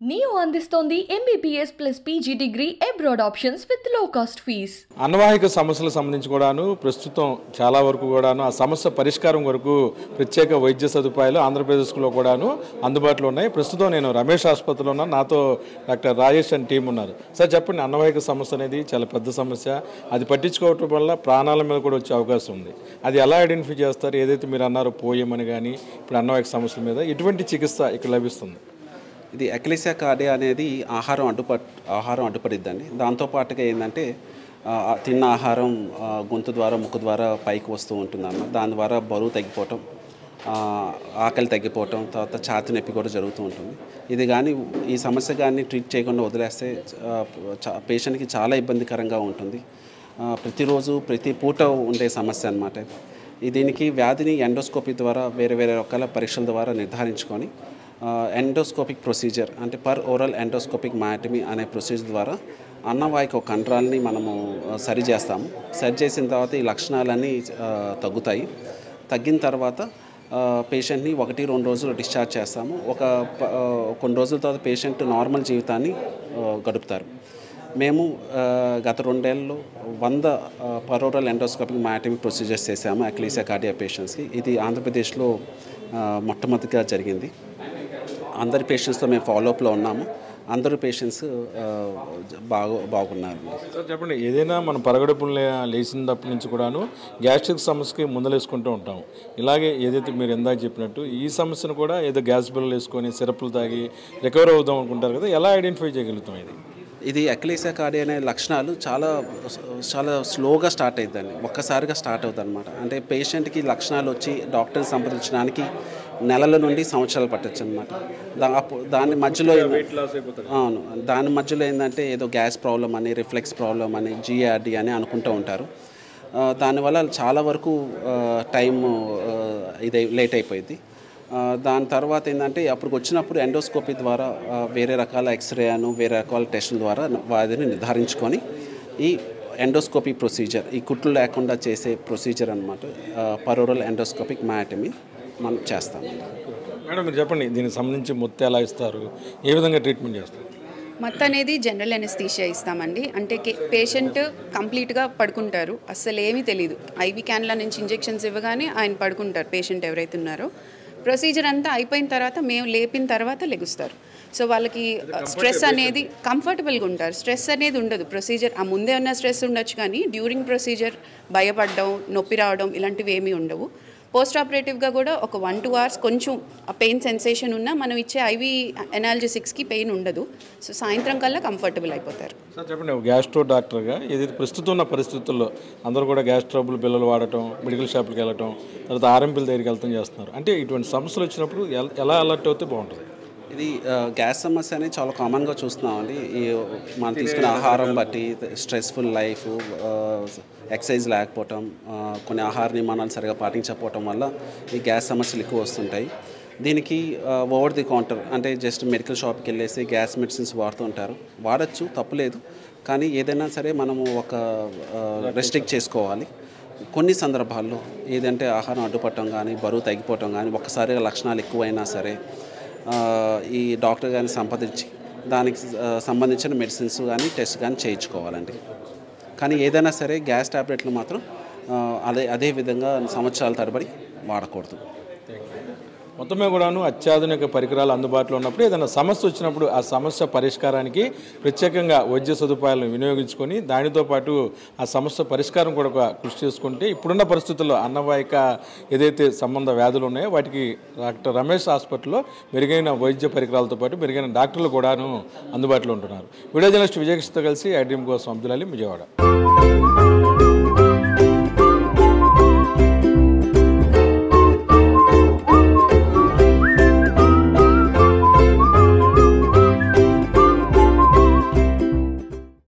neo అందిస్తోంది MBBS plus PG degree abroad options with low cost fees అన్నవాహిక సమస్యలకు సంబంధించి కూడాను ప్రస్తుతం చాలా వరకు కూడాను ఆ సమస్య పరిష్కారం వరకు ప్రత్యేక వైద్య సదుపాయాలు ఆంధ్రప్రదేశ్లో కూడాను అందుబాటులో ఉన్నాయి ప్రస్తుతం నేను రమేష్ ఆసుపత్రిలో ఉన్నాను నాతో డాక్టర్ రాజేష్ అని టీం ఉన్నారు సార్ చెప్పండి అన్నవాహిక సమస్య అనేది చాలా పెద్ద సమస్య అది పట్టించుకోవటం వల్ల ప్రాణాల మీద కూడా వచ్చే అవకాశం ఉంది అది ఎలా ఐడెంటిఫై చేస్తారు ఏదైతే మీరు అన్నారో పోయమని కానీ ఇప్పుడు అన్నవాహిక సమస్యల మీద ఎటువంటి చికిత్స ఇక్కడ లభిస్తుంది ఇది ఎక్లిసియా కార్డియా అనేది ఆహారం అడ్డుపట్ ఆహారం అడ్డుపడిద్దండి దాంతోపాటుగా ఏంటంటే ఆ, ఆ తిన్న ఆహారం ఆ, గొంతు ద్వారా ముక్కు ద్వారా పైకి వస్తూ ఉంటుందన్న దాని ద్వారా బరువు తగ్గిపోవటం ఆ, ఆకలి తగ్గిపోవటం తర్వాత ఛాతి నొప్పి కూడా జరుగుతూ ఉంటుంది ఇది కానీ ఈ సమస్య కానీ ట్రీట్ చేయకుండా వదిలేస్తే పేషెంట్కి చాలా ఇబ్బందికరంగా ఉంటుంది ఆ, ప్రతిరోజు ప్రతి పూట ఉండే సమస్య అనమాట ఈ దీనికి వ్యాధిని ఎండోస్కోపీ ద్వారా వేరే వేరే రకాల పరీక్షల ద్వారా నిర్ధారించుకొని ఎండోస్కోపిక్ ప్రొసీజర్ అంటే పర్ ఓరల్ ఎండోస్కోపిక్ మాటమీ అనే ప్రొసీజర్ ద్వారా అన్నవాహిక కంట్రాల్ని మనము ఆ, సరి చేస్తాము సరి చేసిన తర్వాత ఈ లక్షణాలన్నీ ఆ, తగ్గుతాయి తగ్గిన తర్వాత ఆ, పేషెంట్ని ఒకటి రెండు రోజులు డిశ్చార్జ్ చేస్తాము ఒక ప- ఆ, కొన్ని రోజుల తర్వాత పేషెంట్ నార్మల్ జీవితాన్ని ఆ, గడుపుతారు మేము ఆ, గత రెండేళ్ళలో వంద పరోరల్ ఎండోస్కోపిక్ మాటమీ ప్రొసీజర్స్ చేసాము అక్లీసియా కార్డియా పేషెంట్స్కి ఇది ఆంధ్రప్రదేశ్లో ఆ, మొట్టమొదటిగా జరిగింది అందరి పేషెంట్స్తో మేము ఫాలోఅప్లో ఉన్నాము అందరూ పేషెంట్స్ బాగు బాగున్నారు సార్ చెప్పండి ఏదైనా మనం పరగడుపులు లే లేచినప్పటి నుంచి కూడాను గ్యాస్ట్రిక్ సమస్యకి ముందలేసుకుంటూ ఉంటాం ఇలాగే ఏదైతే మీరు ఎందాక చెప్పినట్టు ఈ సమస్యను కూడా ఏదో గ్యాస్ బిల్లలు వేసుకొని సిరప్లు తాగి రికవర్ అవుదాం అనుకుంటారు కదా ఎలా ఐడెంటిఫై చేయగలుగుతాం ఇది ఇది ఎక్లీసియా కార్డి అనే లక్షణాలు చాలా చాలా స్లోగా స్టార్ట్ అవుతుందండి ఒక్కసారిగా స్టార్ట్ అవుతుంది అనమాట అంటే పేషెంట్కి లక్షణాలు వచ్చి డాక్టర్ని సంప్రదించడానికి నెలల నుండి సంవత్సరాలు పట్టచ్చు అనమాట దా అప్పు- దాని మధ్యలో అవును దాని మధ్యలో ఏంటంటే ఏదో గ్యాస్ ప్రాబ్లం అని రిఫ్లెక్స్ ప్రాబ్లం అని జిఆర్డి అని అనుకుంటూ ఉంటారు ఆ, దానివల్ల చాలా వరకు టైం ఇది లేట్ అయిపోయింది ఆ, దాని తర్వాత ఏంటంటే అప్పుడు వచ్చినప్పుడు ఎండోస్కోపీ ద్వారా ఆ, వేరే రకాల ఎక్స్రే అను వేరే రకాల టెస్టుల ద్వారా వాటిని నిర్ధారించుకొని ఈ ఎండోస్కోపీ ప్రొసీజర్ ఈ కుట్లు లేకుండా చేసే ప్రొసీజర్ అనమాట పరోరల్ ఎండోస్కోపిక్ మ్యాటమీ మనం చేస్తాం మేడం మీరు చెప్పండి దీనికి సంబంధించి మొత్తం ఎలా ఇస్తారు ఏ విధంగా ట్రీట్మెంట్ చేస్తారు మత్తు అనేది జనరల్ ఎనెస్థీషియా ఇస్తామండి అంటే కే- పేషెంట్ కంప్లీట్గా పడుకుంటారు అస్సలు ఏమీ తెలియదు ఐవి క్యాన్ల నుంచి ఇంజెక్షన్స్ ఇవ్వగానే ఆయన పడుకుంటారు పేషెంట్ ఎవరైతే ఉన్నారో ప్రొసీజర్ అంతా అయిపోయిన తర్వాత మేము లేపిన తర్వాత లెగుస్తారు సో వాళ్ళకి స్ట్రెస్ అనేది కంఫర్టబుల్గా ఉంటారు స్ట్రెస్ అనేది ఉండదు ప్రొసీజర్ ఆ ముందే ఉన్న స్ట్రెస్ ఉండొచ్చు కానీ డ్యూరింగ్ ప్రొసీజర్ భయపడడం నొప్పి రావడం ఇలాంటివి ఏమీ ఉండవు పోస్ట్ ఆపరేటివ్గా కూడా ఒక వన్ టూ అవర్స్ కొంచెం ఆ పెయిన్ సెన్సేషన్ ఉన్నా మనం ఇచ్చే ఐవి ఎనాలజిసిక్స్కి పెయిన్ ఉండదు సో సాయంత్రం కల్లా కంఫర్టబుల్ అయిపోతారు సార్ చెప్పండి ఒక గ్యాస్ట్రో డాక్టర్గా ఏదైతే ప్రస్తుతం ఉన్న పరిస్థితుల్లో అందరూ కూడా గ్యాస్ ట్రబుల్ బిల్లలు వాడటం మెడికల్ షాప్కి వెళ్ళటం తర్వాత ఆర్ఎంపీల దగ్గరికి వెళ్తాం చేస్తున్నారు అంటే ఇటువంటి సమస్యలు వచ్చినప్పుడు ఎల్- ఎలా అలర్ట్ అవుతే బాగుంటుంది ఇది ఆ, గ్యాస్ సమస్య అనేది చాలా కామన్గా చూస్తున్నామండి ఈ మనం తీసుకునే ఆహారం బట్టి స్ట్రెస్ఫుల్ లైఫ్ ఆ, ఎక్సర్సైజ్ లేకపోవటం ఆ, కొన్ని ఆహార నియమానాలు సరిగా పాటించకపోవటం వల్ల ఈ గ్యాస్ సమస్యలు ఎక్కువ వస్తుంటాయి దీనికి ఓవర్ ది కౌంటర్ అంటే జస్ట్ మెడికల్ షాప్కి వెళ్ళేసి గ్యాస్ మెడిసిన్స్ వాడుతూ ఉంటారు వాడచ్చు తప్పులేదు కానీ ఏదైనా సరే మనము ఒక రెస్ట్రిక్ట్ చేసుకోవాలి కొన్ని సందర్భాల్లో ఏదంటే ఆహారం అడ్డుపట్టడం కానీ బరువు తగ్గిపోవటం కానీ ఒక్కసారిగా లక్షణాలు ఎక్కువైనా సరే ఆ, ఈ డాక్టర్ గారిని సంప్రదించి దానికి ఆ, సంబంధించిన మెడిసిన్స్ కానీ టెస్ట్ కానీ చేయించుకోవాలండి కానీ ఏదైనా సరే గ్యాస్ టాబ్లెట్లు మాత్రం ఆ, అదే అదే విధంగా సంవత్సరాల తరబడి వాడకూడదు మొత్తం మీద కూడాను అత్యాధునిక పరికరాలు అందుబాటులో ఉన్నప్పుడు ఏదైనా సమస్య వచ్చినప్పుడు ఆ సమస్య పరిష్కారానికి ప్రత్యేకంగా వైద్య సదుపాయాలను వినియోగించుకొని దానితో పాటు ఆ సమస్య పరిష్కారం కూడా ఒక కృషి చేసుకుంటే ఇప్పుడున్న పరిస్థితుల్లో అన్నవాహిక ఏదైతే సంబంధ వ్యాధులు ఉన్నాయో వాటికి డాక్టర్ రమేష్ హాస్పిటల్లో మెరుగైన వైద్య పరికరాలతో పాటు మెరుగైన డాక్టర్లు కూడాను అందుబాటులో ఉంటున్నారు వీడియో జర్నలిస్ట్ విజయకృష్ణతో కలిసి ఐడ్రీమ్ కోసం అబ్దుల్ అలీ విజయవాడ